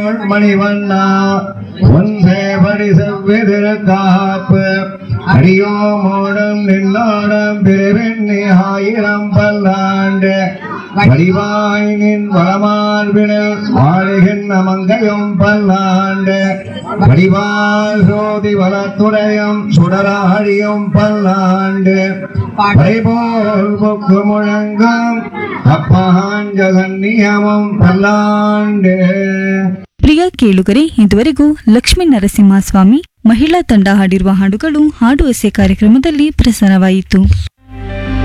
மணிவண்ணா உன் சேவடி செவ்விதிர காப்பு அடியோமோடும் நின்னோடும் பிரிவெண்ணி ஆயிரம் பல்லாண்டு வடிவாய் நின் வளமார்பினில் வாழுகின்ற மங்கையும் பல்லாண்டு வடிவால் சோதி வளத்துறையும் சுடராழியும் பல்லாண்டு படைபோல் பொக்கு முழங்கும் ಅಪ್ಪಹಾಂಜಗನ್ನಿಯಮಂ ಪಲ್ಲಾಂಡೆ ಪ್ರಿಯ ಕೇಳುಗರೆ ಇದುವರೆಗೂ ಲಕ್ಷ್ಮೀ ನರಸಿಂಹಸ್ವಾಮಿ ಮಹಿಳಾ ತಂಡ ಹಾಡಿರುವ ಹಾಡುಗಳು ಹಾಡು ಎಸೆ ಕಾರ್ಯಕ್ರಮದಲ್ಲಿ ಪ್ರಸಾರವಾಯಿತು